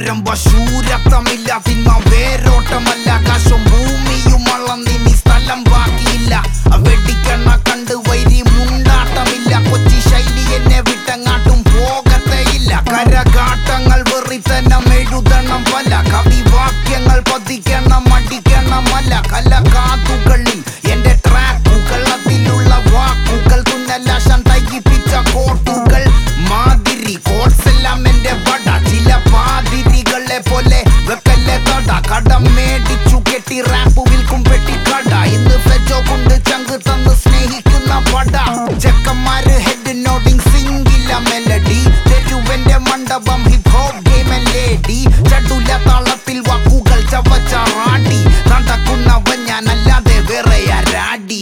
ആരംഭ ശൂരത്വമില്ല തിന്മ വേരോട്ടമല്ല കാശും ഭൂമിയും അളന്നിനി സ്ഥലം ബാക്കിയില്ല വെടിക്കണ്ണ കണ്ട് വൈരി മുണ്ടാട്ടമില്ല കൊച്ചി ശൈലി എന്നെ വിട്ടങ്ങാട്ടും പോകത്തേയില്ല കരകാട്ടങ്ങൾ വെറിത്തനം എഴുതണം പല കവിവാക്യങ്ങൾ പതിക്കണം അടിക്കണമല്ല കലകാതുകളിൽ എന്റെ ട്രാക്കുകൾ അതിലുള്ള വാക്കുകൾ തുന്നലാശം തയ്യിപ്പിച്ച കോട്ടുകൾ മാതിരി കോട്സ് എല്ലാം എന്റെ വട ചില പാതിരികളെ പോലെ വെക്കല്ലേ തട കടം മേടിച്ചു കെട്ടി റാപ്പ് വിൽക്കും പെട്ടിക്കട ഇന്ന് ഫ്ലെജോ കൊണ്ട് ചങ്ക് തന്ന് സ്നേഹിക്കുന്ന പട ചെക്കന്മാര് ഹെഡ് നോഡിങ് സിംഗില്ല മെലഡി തെരുവന്റെ മണ്ഡപം ഹിപ് ഹോപ്പ് ഗെയിം ലേഡി ചടുല താളത്തിൽ വാക്കുകൾ ചവച്ചാറാടി നടക്കുന്നവൻ ഞാനല്ലാതെ വേറെ ആരാടി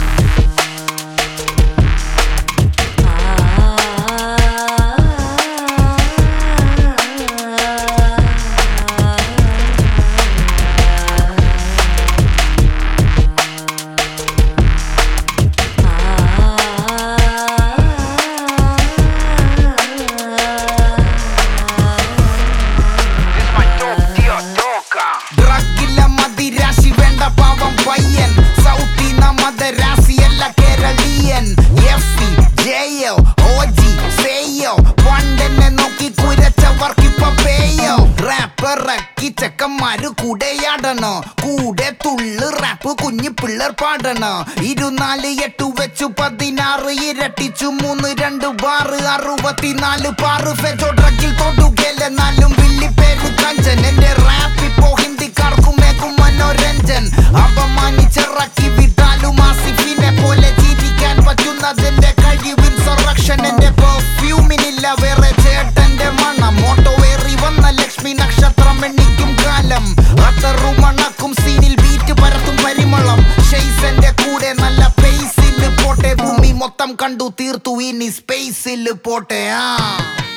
ഡ്രഗില്ല മതിരാശി വേണ്ട പാവം പയ്യൻ സൗത്തിന മദരാശിയല്ല കേരളീയൻ എഫ് ജെയോ ഓജി സേയോ പണ്ടെന്നെ നോക്കി കുരച്ചവർക്കിപ്പ പേയോ റാപ്പർ ഇറക്കി ചെക്കന്മാര് കൂടെയാടണോ കൂടെ തുള്ളു റാപ്പ് കുഞ്ഞു പിള്ളേർ പാടണോ ഇരുനാല് എട്ടു വെച്ചു പതിനാറ് ഇരട്ടിച്ചു മൂന്ന് രണ്ട് ബാറ് അറുപത്തിനാല് പാറ് ഫെജോ ഡ്രഗിൽ തൊടുകലെന്നാലും വില്ലി പേര് കഞ്ചൻ എന്റെ റാപ്പ് ഇപ്പോ ഹിന്ദിക്കാർക്കും മേക്കും മനോരഞ്ജൻ അപമാനിച്ചിറക്കി വിട്ടാലും ആസിഫിനെ പോലെ ജീവിക്കാൻ പറ്റുന്നതിന്റെ കഴിവിൻ സൊറക്ഷൻ എന്റെ പെർഫ്യൂമിനില്ല വേറെ ചേട്ടന്റെ മണം മോട്ടോ ഏറി വന്ന ലക്ഷ്മി നക്ഷത്രം എണ്ണിക്കും കാലം അത്തറു മണക്കും സീനിൽ ബീറ്റ് പരത്തും പരിമളം ഷെയ്സന്റെ കൂടെ നല്ല പേസിൽ പോട്ടെ ഭൂമി മൊത്തം കണ്ടു തീർത്തു ഇനി സ്പേസിൽ പോട്ടെ ആ